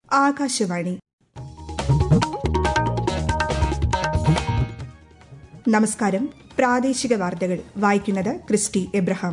ആകാശവാണി നമസ്കാരം പ്രാദേശിക വാർത്തകൾ വായിക്കുന്നത് ക്രിസ്റ്റി എബ്രഹാം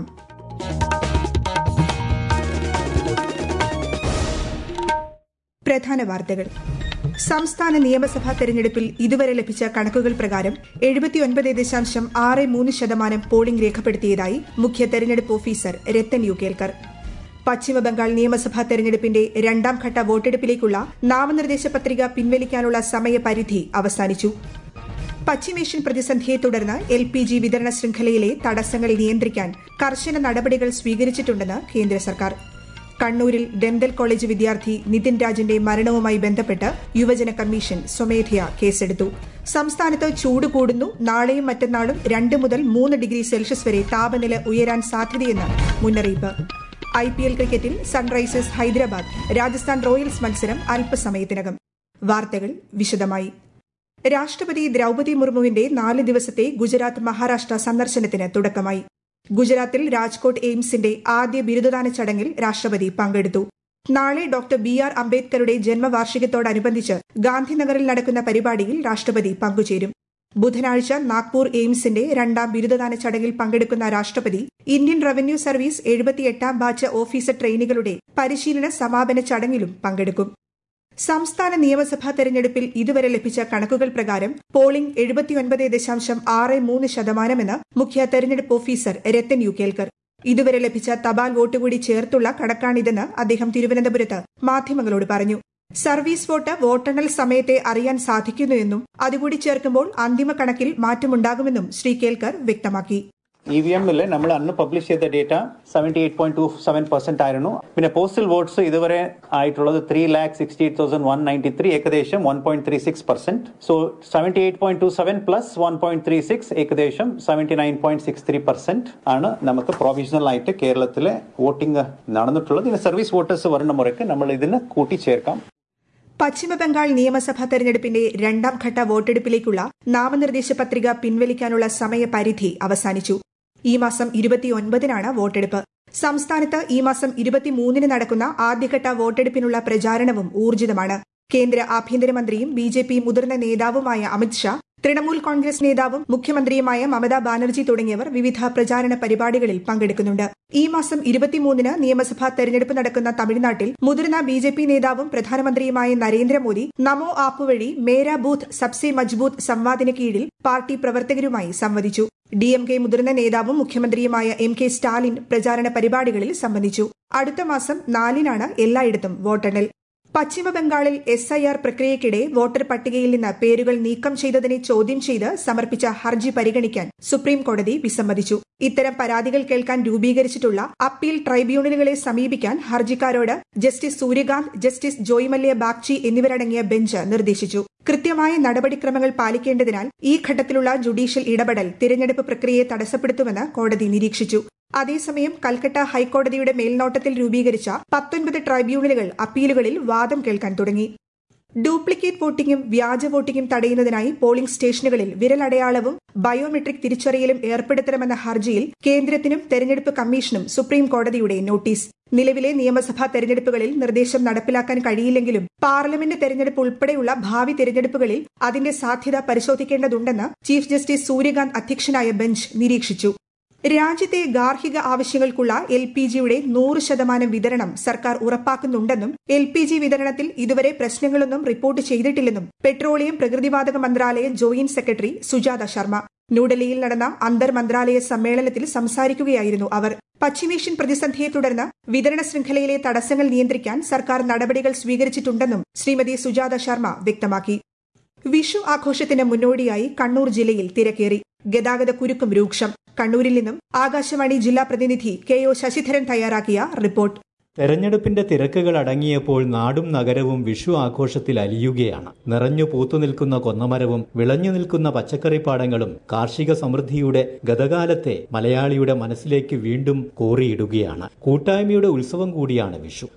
പ്രധാന വാർത്തകൾ സംസ്ഥാന നിയമസഭാ തെരഞ്ഞെടുപ്പിൽ ഇതുവരെ ലഭിച്ച കണക്കുകൾ പ്രകാരം എഴുപത്തിയൊൻപത് ദശാംശം ആറ് മൂന്ന് ശതമാനം പോളിംഗ് രേഖപ്പെടുത്തിയതായി മുഖ്യ തെരഞ്ഞെടുപ്പ് ഓഫീസർ രത്തൻ യു കേൽക്കർ പശ്ചിമബംഗാൾ നിയമസഭാ തെരഞ്ഞെടുപ്പിന്റെ രണ്ടാം ഘട്ട വോട്ടെടുപ്പിലേക്കുള്ള നാമനിർദ്ദേശ പത്രിക പിൻവലിക്കാനുള്ള സമയപരിധി അവസാനിച്ചു പശ്ചിമേഷ്യൻ പ്രതിസന്ധിയെ തുടർന്ന് എൽ പി ജി വിതരണ ശൃംഖലയിലെ തടസ്സങ്ങൾ നിയന്ത്രിക്കാൻ കർശന നടപടികൾ സ്വീകരിച്ചിട്ടുണ്ടെന്ന് കേന്ദ്ര സർക്കാർ കണ്ണൂരിൽ ഡെന്തൽ കോളേജ് വിദ്യാർത്ഥി നിതിൻ രാജിന്റെ മരണവുമായി ബന്ധപ്പെട്ട് യുവജന കമ്മീഷൻ സ്വമേധയാ കേസെടുത്തു സംസ്ഥാനത്ത് ചൂട് കൂടുന്നു നാളെയും മറ്റന്നാളും രണ്ട് മുതൽ മൂന്ന് ഡിഗ്രി സെൽഷ്യസ് വരെ താപനില ഉയരാൻ സാധ്യതയെന്ന് മുന്നറിയിപ്പ് ഐ പി എൽ ക്രിക്കറ്റിൽ സൺറൈസേഴ്സ് ഹൈദരാബാദ് രാജസ്ഥാൻ റോയൽസ് മത്സരം അല്പസമയത്തിനകം വാർത്തകൾ വിശദമായി രാഷ്ട്രപതി ദ്രൌപതി മുർമുവിന്റെ നാല് ദിവസത്തെ ഗുജറാത്ത് മഹാരാഷ്ട്ര സന്ദർശനത്തിന് തുടക്കമായി ഗുജറാത്തിൽ രാജ്കോട്ട് എയിംസിന്റെ ആദ്യ ബിരുദദാന ചടങ്ങിൽ രാഷ്ട്രപതി പങ്കെടുത്തു നാളെ ഡോക്ടർ ബി ആർ അംബേദ്കറുടെ ജന്മവാർഷികത്തോടനുബന്ധിച്ച് ഗാന്ധിനഗറിൽ നടക്കുന്ന പരിപാടിയിൽ രാഷ്ട്രപതി പങ്കുചേരും ബുധനാഴ്ച നാഗ്പൂർ എയിംസിന്റെ രണ്ടാം ബിരുദദാന ചടങ്ങിൽ പങ്കെടുക്കുന്ന രാഷ്ട്രപതി ഇന്ത്യൻ റവന്യൂ സർവീസ് എഴുപത്തിയെട്ടാം ബാച്ച് ഓഫീസർ ട്രെയിനികളുടെ പരിശീലന സമാപന ചടങ്ങിലും പങ്കെടുക്കും സംസ്ഥാന നിയമസഭാ തെരഞ്ഞെടുപ്പിൽ ഇതുവരെ ലഭിച്ച കണക്കുകൾ പ്രകാരം പോളിംഗ് എഴുപത്തിയൊൻപത് ദശാംശം ആറ് മൂന്ന് ശതമാനമെന്ന് മുഖ്യ തെരഞ്ഞെടുപ്പ് ഓഫീസർ രത്തൻ യു കേൽക്കർ ഇതുവരെ ലഭിച്ച തപാൽ വോട്ട് കൂടി ചേർത്തുള്ള കണക്കാണിതെന്ന് അദ്ദേഹം തിരുവനന്തപുരത്ത് മാധ്യമങ്ങളോട് പറഞ്ഞു സർവീസ് വോട്ട് വോട്ടെണ്ണൽ സമയത്തെ അറിയാൻ സാധിക്കുന്നുവെന്നും അതുകൂടി ചേർക്കുമ്പോൾ അന്തിമ കണക്കിൽ മാറ്റമുണ്ടാകുമെന്നും ശ്രീ കേൽക്കർ വ്യക്തമാക്കി ഇ വി എമ്മിൽ നമ്മൾ അന്ന് പബ്ലിഷ് ചെയ്ത data seventy eight point two seven percent ആയിരുന്നു പിന്നെ പോസ്റ്റൽ വോട്ട്സ് ഇതുവരെ ആയിട്ടുള്ളത് three lakh sixty eight thousand one ninety three ഏകദേശം one point three six percent so seventy eight point two seven plus one point three six ഏകദേശം seventy nine point six three percent ആണ് നമുക്ക് provisional ആയിട്ട് കേരളത്തിലെ voting നടന്നിട്ടുള്ളത് ഇനി service voters വരുന്ന മുറയ്ക്ക് നമ്മൾ ഇതിന് കൂട്ടിച്ചേർക്കാം പശ്ചിമബംഗാൾ നിയമസഭാ തെരഞ്ഞെടുപ്പിന്റെ രണ്ടാം ഘട്ട വോട്ടെടുപ്പിലേക്കുള്ള നാമനിർദ്ദേശ പത്രിക പിൻവലിക്കാനുള്ള സമയപരിധി അവസാനിച്ചു ഈ മാസം ഇരുപത്തിയൊൻപതിനാണ് വോട്ടെടുപ്പ് സംസ്ഥാനത്ത് ഈ മാസം ഇരുപത്തിമൂന്നിന് നടക്കുന്ന ആദ്യഘട്ട വോട്ടെടുപ്പിനുള്ള പ്രചാരണവും ഊർജിതമാണ് കേന്ദ്ര ആഭ്യന്തരമന്ത്രിയും ബി ജെ പി മുതിർന്ന നേതാവുമായ അമിത്ഷാ തൃണമൂൽ കോൺഗ്രസ് നേതാവും മുഖ്യമന്ത്രിയുമായ മമതാ ബാനർജി തുടങ്ങിയവർ വിവിധ പ്രചാരണ പരിപാടികളിൽ പങ്കെടുക്കുന്നുണ്ട് ഈ മാസം ഇരുപത്തിമൂന്നിന് നിയമസഭാ തെരഞ്ഞെടുപ്പ് നടക്കുന്ന തമിഴ്നാട്ടിൽ മുതിർന്ന ബി ജെ പി നേതാവും പ്രധാനമന്ത്രിയുമായ നരേന്ദ്രമോദി നമോ ആപ്പ് വഴി മേരാ ബൂത്ത് സബ്സെ മജ്ബൂത്ത് സംവാദിന് കീഴിൽ പാർട്ടി പ്രവർത്തകരുമായി സംവദിച്ചു ഡി എം കെ മുതിർന്ന നേതാവും മുഖ്യമന്ത്രിയുമായ എം കെ സ്റ്റാലിൻ പ്രചാരണ പരിപാടികളിൽ സംബന്ധിച്ചു അടുത്ത മാസം നാലിനാണ് എല്ലായിടത്തും വോട്ടെണ്ണൽ പശ്ചിമബംഗാളിൽ എസ് ഐ ആർ പ്രക്രിയയ്ക്കിടെ വോട്ടർ പട്ടികയിൽ നിന്ന് പേരുകൾ നീക്കം ചെയ്തതിനെ ചോദ്യം ചെയ്ത് സമർപ്പിച്ച ഹർജി പരിഗണിക്കാൻ സുപ്രീം കോടതി വിസമ്മതിച്ചു ഇത്തരം പരാതികൾ കേൾക്കാൻ രൂപീകരിച്ചിട്ടുള്ള അപ്പീൽ ട്രൈബ്യൂണലുകളെ സമീപിക്കാൻ ഹർജിക്കാരോട് ജസ്റ്റിസ് സൂര്യകാന്ത് ജസ്റ്റിസ് ജോയ്മല്യ ബാഗ്ചി എന്നിവരടങ്ങിയ ബെഞ്ച് നിർദ്ദേശിച്ചു കൃത്യമായ നടപടിക്രമങ്ങൾ പാലിക്കേണ്ടതിനാൽ ഈ ഘട്ടത്തിലുള്ള ജുഡീഷ്യൽ ഇടപെടൽ തിരഞ്ഞെടുപ്പ് പ്രക്രിയയെ തടസ്സപ്പെടുത്തുമെന്ന് കോടതി നിരീക്ഷിച്ചു അതേസമയം കൽക്കട്ട ഹൈക്കോടതിയുടെ മേൽനോട്ടത്തിൽ രൂപീകരിച്ച പത്തൊൻപത് ട്രൈബ്യൂണലുകൾ അപ്പീലുകളിൽ വാദം കേൾക്കാൻ തുടങ്ങി ഡ്യൂപ്ലിക്കേറ്റ് വോട്ടിംഗും വ്യാജ വോട്ടിംഗും തടയുന്നതിനായി പോളിംഗ് സ്റ്റേഷനുകളിൽ വിരലടയാളവും ബയോമെട്രിക് തിരിച്ചറിയലും ഏർപ്പെടുത്തണമെന്ന ഹർജിയിൽ കേന്ദ്രത്തിനും തെരഞ്ഞെടുപ്പ് കമ്മീഷനും സുപ്രീം കോടതിയുടെ നോട്ടീസ് നിലവിലെ നിയമസഭാ തെരഞ്ഞെടുപ്പുകളിൽ നിർദ്ദേശം നടപ്പിലാക്കാൻ കഴിയില്ലെങ്കിലും പാർലമെന്റ് തെരഞ്ഞെടുപ്പ് ഉൾപ്പെടെയുള്ള ഭാവി തെരഞ്ഞെടുപ്പുകളിൽ അതിന്റെ സാധ്യത പരിശോധിക്കേണ്ടതുണ്ടെന്ന് ചീഫ് ജസ്റ്റിസ് സൂര്യകാന്ത് അധ്യക്ഷനായ ബെഞ്ച് നിരീക്ഷിച്ചു രാജ്യത്തെ ഗാർഹിക ആവശ്യങ്ങൾക്കുള്ള എൽ പി ജിയുടെ നൂറ് ശതമാനം വിതരണം സർക്കാർ ഉറപ്പാക്കുന്നുണ്ടെന്നും എൽ പി ജി വിതരണത്തിൽ ഇതുവരെ പ്രശ്നങ്ങളൊന്നും റിപ്പോർട്ട് ചെയ്തിട്ടില്ലെന്നും പെട്രോളിയം പ്രകൃതിവാതക മന്ത്രാലയ ജോയിന്റ് സെക്രട്ടറി സുജാത ശർമ്മ ന്യൂഡൽഹിയിൽ നടന്ന അന്തർ മന്ത്രാലയ സമ്മേളനത്തിൽ സംസാരിക്കുകയായിരുന്നു അവർ പശ്ചിമേഷ്യൻ പ്രതിസന്ധിയെ തുടർന്ന് വിതരണ ശൃംഖലയിലെ തടസ്സങ്ങൾ നിയന്ത്രിക്കാൻ സർക്കാർ നടപടികൾ സ്വീകരിച്ചിട്ടുണ്ടെന്നും ശ്രീമതി സുജാത ശർമ്മ വ്യക്തമാക്കി വിഷു ആഘോഷത്തിന് മുന്നോടിയായി കണ്ണൂർ ജില്ലയിൽ തിരക്കേറി ഗതാഗത കുരുക്കും രൂക്ഷം കണ്ണൂരിൽ നിന്നും ആകാശവാണി ജില്ലാ പ്രതിനിധി കെ ഒ ശശിധരൻ തയ്യാറാക്കിയ റിപ്പോർട്ട് തെരഞ്ഞെടുപ്പിന്റെ തിരക്കുകൾ അടങ്ങിയപ്പോൾ നാടും നഗരവും വിഷു ആഘോഷത്തിൽ അലിയുകയാണ് നിറഞ്ഞു പൂത്തുനിൽക്കുന്ന കൊന്നമരവും വിളഞ്ഞു നിൽക്കുന്ന പച്ചക്കറിപ്പാടങ്ങളും കാർഷിക സമൃദ്ധിയുടെ ഗതകാലത്തെ മലയാളിയുടെ മനസ്സിലേക്ക് വീണ്ടും കോറിയിടുകയാണ് കൂട്ടായ്മയുടെ ഉത്സവം കൂടിയാണ് വിഷു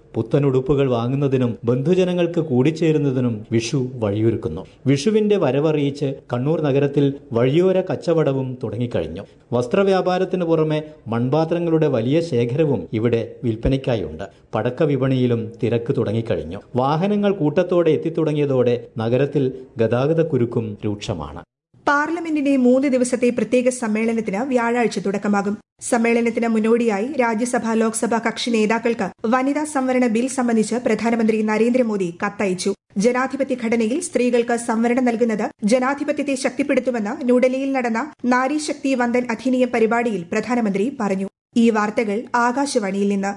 പുത്തനുടുപ്പുകൾ വാങ്ങുന്നതിനും ബന്ധുജനങ്ങൾക്ക് കൂടിച്ചേരുന്നതിനും വിഷു വഴിയൊരുക്കുന്നു വിഷുവിന്റെ വരവറിയിച്ച് കണ്ണൂർ നഗരത്തിൽ വഴിയോര കച്ചവടവും തുടങ്ങിക്കഴിഞ്ഞു വസ്ത്രവ്യാപാരത്തിന് പുറമെ മൺപാത്രങ്ങളുടെ വലിയ ശേഖരവും ഇവിടെ വിൽപ്പനയ്ക്കായുണ്ട് പടക്ക വിപണിയിലും തിരക്ക് തുടങ്ങിക്കഴിഞ്ഞു വാഹനങ്ങൾ കൂട്ടത്തോടെ എത്തിത്തുടങ്ങിയതോടെ നഗരത്തിൽ ഗതാഗതക്കുരുക്കും രൂക്ഷമാണ് പാർലമെന്റിന്റെ മൂന്ന് ദിവസത്തെ പ്രത്യേക സമ്മേളനത്തിന് വ്യാഴാഴ്ച തുടക്കമാകും സമ്മേളനത്തിന് മുന്നോടിയായി രാജ്യസഭ ലോക്സഭ കക്ഷി നേതാക്കൾക്ക് വനിതാ സംവരണ ബിൽ സംബന്ധിച്ച് പ്രധാനമന്ത്രി നരേന്ദ്രമോദി കത്തയച്ചു ജനാധിപത്യ ഘടനയിൽ സ്ത്രീകൾക്ക് സംവരണം നൽകുന്നത് ജനാധിപത്യത്തെ ശക്തിപ്പെടുത്തുമെന്ന് ന്യൂഡൽഹിയിൽ നടന്ന നാരീശക്തി വന്ദൻ അധിനിയം പരിപാടിയിൽ പ്രധാനമന്ത്രി പറഞ്ഞു ഈ വാർത്തകൾ ആകാശവാണിയിൽ നിന്ന്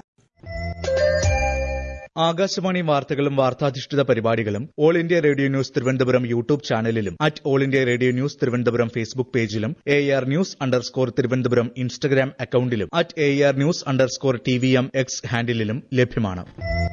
ആകാശവാണി വാർത്തകളും വാർത്താധിഷ്ഠിത പരിപാടികളും All India Radio news Thiruvananthapuram YouTube ചാനലിലും at All India Radio news Thiruvananthapuram Facebook പേജിലും A R news underscore Thiruvananthapuram Instagram അക്കൌണ്ടിലും at A R news underscore T V M X ഹാൻഡിലും ലഭ്യമാണ്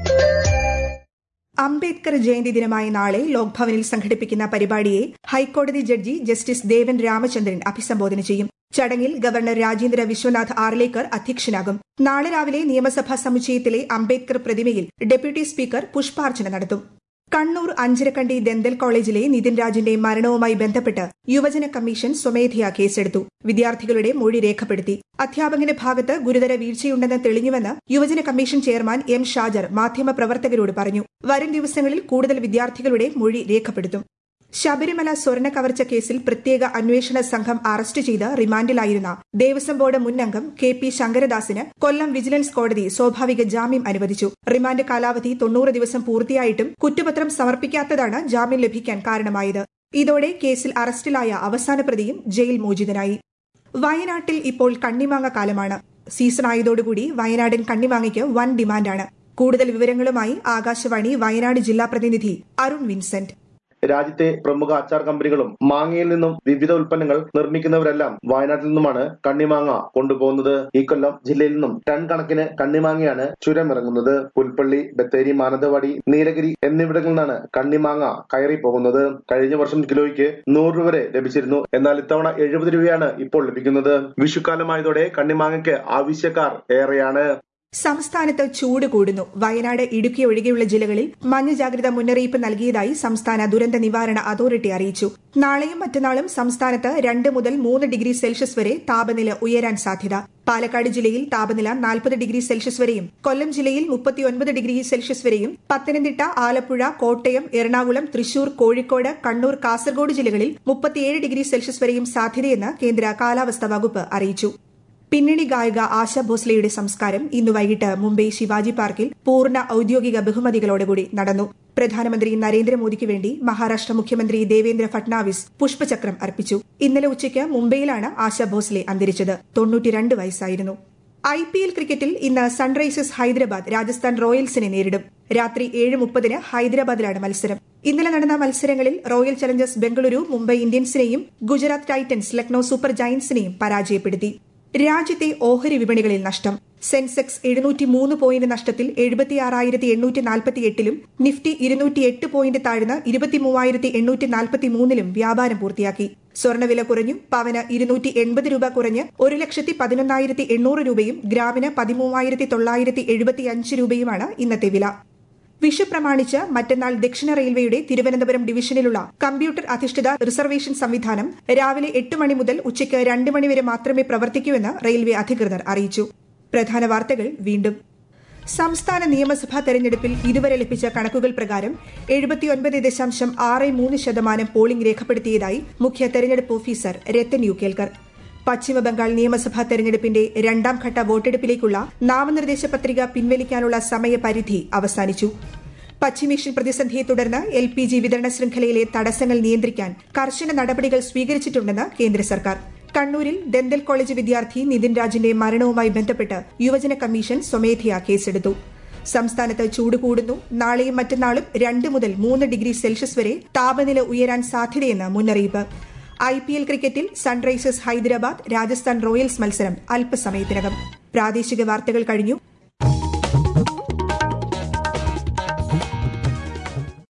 അംബേദ്കർ ജയന്തി ദിനമായ നാളെ ലോക്ഭവനിൽ സംഘടിപ്പിക്കുന്ന പരിപാടിയെ ഹൈക്കോടതി ജഡ്ജി ജസ്റ്റിസ് ദേവൻ രാമചന്ദ്രൻ അഭിസംബോധന ചെയ്യും ചടങ്ങിൽ ഗവർണർ രാജേന്ദ്ര വിശ്വനാഥ് ആർലേക്കർ അധ്യക്ഷനാകും നാളെ രാവിലെ നിയമസഭാ സമുച്ചയത്തിലെ അംബേദ്കർ പ്രതിമയിൽ ഡെപ്യൂട്ടി സ്പീക്കർ പുഷ്പാർച്ചന നടത്തും കണ്ണൂർ അഞ്ചരക്കണ്ടി ദന്തൽ കോളേജിലെ നിതിൻ രാജിന്റെ മരണവുമായി ബന്ധപ്പെട്ട് യുവജന കമ്മീഷൻ സ്വമേധയാ കേസെടുത്തു വിദ്യാർത്ഥികളുടെ മൊഴി രേഖപ്പെടുത്തി അധ്യാപകന്റെ ഭാഗത്ത് ഗുരുതര വീഴ്ചയുണ്ടെന്ന് തെളിഞ്ഞുവെന്ന് യുവജന കമ്മീഷൻ ചെയർമാൻ എം ഷാജർ മാധ്യമപ്രവർത്തകരോട് പറഞ്ഞു വരും ദിവസങ്ങളിൽ കൂടുതൽ വിദ്യാർത്ഥികളുടെ മൊഴി രേഖപ്പെടുത്തും ശബരിമല സ്വർണ്ണ കവർച്ച കേസിൽ പ്രത്യേക അന്വേഷണ സംഘം അറസ്റ്റ് ചെയ്ത് റിമാൻഡിലായിരുന്ന ദേവസ്വം ബോർഡ് മുൻ അംഗം കെ പി ശങ്കരദാസിന് കൊല്ലം വിജിലൻസ് കോടതി സ്വാഭാവിക ജാമ്യം അനുവദിച്ചു റിമാൻഡ് കാലാവധി തൊണ്ണൂറ് ദിവസം പൂർത്തിയായിട്ടും കുറ്റപത്രം സമർപ്പിക്കാത്തതാണ് ജാമ്യം ലഭിക്കാൻ കാരണമായത് ഇതോടെ കേസിൽ അറസ്റ്റിലായ അവസാന പ്രതിയും ജയിൽ മോചിതനായി വയനാട്ടിൽ ഇപ്പോൾ കണ്ണിമാങ്ങ കാലമാണ് സീസൺ ആയതോടുകൂടി വയനാടൻ കണ്ണിമാങ്ങയ്ക്ക് വൻ ഡിമാൻഡാണ് കൂടുതൽ വിവരങ്ങളുമായി ആകാശവാണി വയനാട് ജില്ലാ പ്രതിനിധി അരുൺ വിൻസെന്റ് രാജ്യത്തെ പ്രമുഖ അച്ചാർ കമ്പനികളും മാങ്ങയിൽ നിന്നും വിവിധ ഉൽപ്പന്നങ്ങൾ നിർമ്മിക്കുന്നവരെല്ലാം വയനാട്ടിൽ നിന്നുമാണ് കണ്ണിമാങ്ങ കൊണ്ടുപോകുന്നത് ഈ കൊല്ലം ജില്ലയിൽ നിന്നും ടൺ കണക്കിന് കണ്ണിമാങ്ങയാണ് ചുരമിറങ്ങുന്നത് പുൽപ്പള്ളി ബത്തേരി മാനന്തവാടി നീലഗിരി എന്നിവിടങ്ങളിൽ നിന്നാണ് കണ്ണിമാങ്ങ കയറി പോകുന്നത് കഴിഞ്ഞ വർഷം കിലോയ്ക്ക് നൂറ് രൂപ വരെ ലഭിച്ചിരുന്നു എന്നാൽ ഇത്തവണ എഴുപത് രൂപയാണ് ഇപ്പോൾ ലഭിക്കുന്നത് വിഷുക്കാലമായതോടെ കണ്ണിമാങ്ങയ്ക്ക് ആവശ്യക്കാർ ഏറെയാണ് സംസ്ഥാനത്ത് ചൂട് കൂടുന്നു വയനാട് ഇടുക്കി ഒഴികെയുള്ള ജില്ലകളിൽ മഞ്ഞ ജാഗ്രത മുന്നറിയിപ്പ് നൽകിയതായി സംസ്ഥാന ദുരന്ത നിവാരണ അതോറിറ്റി അറിയിച്ചു നാളെയും മറ്റന്നാളും സംസ്ഥാനത്ത് രണ്ട് മുതൽ മൂന്ന് ഡിഗ്രി സെൽഷ്യസ് വരെ താപനില ഉയരാൻ സാധ്യത പാലക്കാട് ജില്ലയിൽ താപനില നാൽപ്പത് ഡിഗ്രി സെൽഷ്യസ് വരെയും കൊല്ലം ജില്ലയിൽ മുപ്പത്തിയൊൻപത് ഡിഗ്രി സെൽഷ്യസ് വരെയും പത്തനംതിട്ട ആലപ്പുഴ കോട്ടയം എറണാകുളം തൃശൂർ കോഴിക്കോട് കണ്ണൂർ കാസർഗോഡ് ജില്ലകളിൽ മുപ്പത്തിയേഴ് ഡിഗ്രി സെൽഷ്യസ് വരെയും സാധ്യതയെന്ന് കേന്ദ്ര കാലാവസ്ഥാ വകുപ്പ് അറിയിച്ചു പിന്നണി ഗായിക ആശ ഭോസ്ലെയുടെ സംസ്കാരം ഇന്ന് വൈകിട്ട് മുംബൈ ശിവാജി പാർക്കിൽ പൂർണ്ണ ഔദ്യോഗിക ബഹുമതികളോടുകൂടി നടന്നു പ്രധാനമന്ത്രി നരേന്ദ്രമോദിക്ക് വേണ്ടി മഹാരാഷ്ട്ര മുഖ്യമന്ത്രി ദേവേന്ദ്ര ഫട്നാവിസ് പുഷ്പചക്രം അർപ്പിച്ചു ഇന്നലെ ഉച്ചയ്ക്ക് മുംബൈയിലാണ് ആശ ഭോസ്ലെ അന്തരിച്ചത് തൊണ്ണൂറ്റിരണ്ട് വയസ്സായിരുന്നു ഐ പി എൽ ക്രിക്കറ്റിൽ ഇന്ന് സൺറൈസേഴ്സ് ഹൈദരാബാദ് രാജസ്ഥാൻ റോയൽസിനെ നേരിടും രാത്രി ഏഴ് മുപ്പതിന് ഹൈദരാബാദിലാണ് മത്സരം ഇന്നലെ നടന്ന മത്സരങ്ങളിൽ റോയൽ ചലഞ്ചേഴ്സ് ബംഗളൂരു മുംബൈ ഇന്ത്യൻസിനെയും ഗുജറാത്ത് ടൈറ്റൻസ് ലക്നൌ സൂപ്പർ ജയന്റ്സിനെയും പരാജയപ്പെടുത്തി രാജ്യത്തെ ഓഹരി വിപണികളിൽ നഷ്ടം സെൻസെക്സ് എഴുന്നൂറ്റി മൂന്ന് പോയിന്റ് നഷ്ടത്തിൽ എഴുപത്തിയാറായിരത്തി എണ്ണൂറ്റി നാൽപ്പത്തി എട്ടിലും നിഫ്റ്റി ഇരുന്നൂറ്റി എട്ട് പോയിന്റ് താഴ്ന്ന് ഇരുപത്തിമൂവായിരത്തി എണ്ണൂറ്റി നാൽപ്പത്തി മൂന്നിലും വ്യാപാരം പൂർത്തിയാക്കി സ്വർണ്ണവില കുറഞ്ഞു പവന് ഇരുന്നൂറ്റി എൺപത് രൂപ കുറഞ്ഞ് ഒരു ലക്ഷത്തി പതിനൊന്നായിരത്തി എണ്ണൂറ് രൂപയും ഗ്രാമിന് പതിമൂവായിരത്തി തൊള്ളായിരത്തി എഴുപത്തി അഞ്ച് രൂപയുമാണ് ഇന്നത്തെ വില വിഷു പ്രമാണിച്ച് മറ്റന്നാൾ ദക്ഷിണ റെയിൽവേയുടെ തിരുവനന്തപുരം ഡിവിഷനിലുള്ള കമ്പ്യൂട്ടർ അധിഷ്ഠിത റിസർവേഷൻ സംവിധാനം രാവിലെ എട്ട് മണി മുതൽ ഉച്ചയ്ക്ക് രണ്ട് മണിവരെ മാത്രമേ പ്രവർത്തിക്കൂ റെയിൽവേ അധികൃതർ അറിയിച്ചു പ്രധാന വാർത്തകൾ വീണ്ടും സംസ്ഥാന നിയമസഭാ തെരഞ്ഞെടുപ്പിൽ ഇതുവരെ ലഭിച്ച കണക്കുകൾ പ്രകാരം എഴുപത്തിയൊൻപത് ദശാംശം ആറ് മൂന്ന് ശതമാനം പോളിംഗ് രേഖപ്പെടുത്തിയതായി മുഖ്യ തെരഞ്ഞെടുപ്പ് ഓഫീസർ രത്തൻ യു കേൽക്കർ പശ്ചിമബംഗാൾ നിയമസഭാ തെരഞ്ഞെടുപ്പിന്റെ രണ്ടാം ഘട്ട വോട്ടെടുപ്പിലേക്കുള്ള നാമനിർദ്ദേശ പത്രിക പിൻവലിക്കാനുള്ള സമയപരിധി അവസാനിച്ചു പശ്ചിമേഷ്യൻ പ്രതിസന്ധിയെ തുടർന്ന് എൽ പി ജി വിതരണ ശൃംഖലയിലെ തടസ്സങ്ങൾ നിയന്ത്രിക്കാൻ കർശന നടപടികൾ സ്വീകരിച്ചിട്ടുണ്ടെന്ന് കേന്ദ്ര സർക്കാർ കണ്ണൂരിൽ ദന്തൽ കോളേജ് വിദ്യാർത്ഥി നിതിൻ രാജിന്റെ മരണവുമായി ബന്ധപ്പെട്ട് യുവജന കമ്മീഷൻ സ്വമേധയാ കേസെടുത്തു സംസ്ഥാനത്ത് ചൂട് കൂടുന്നു നാളെയും മറ്റന്നാളും രണ്ട് മുതൽ മൂന്ന് ഡിഗ്രി സെൽഷ്യസ് വരെ താപനില ഉയരാൻ സാധ്യതയെന്ന് മുന്നറിയിപ്പ് ഐ പി എൽ ക്രിക്കറ്റിൽ സൺറൈസേഴ്സ് ഹൈദരാബാദ് രാജസ്ഥാൻ റോയൽസ് മത്സരം അല്പസമയത്തിനകം പ്രാദേശിക വാർത്തകൾ കഴിഞ്ഞു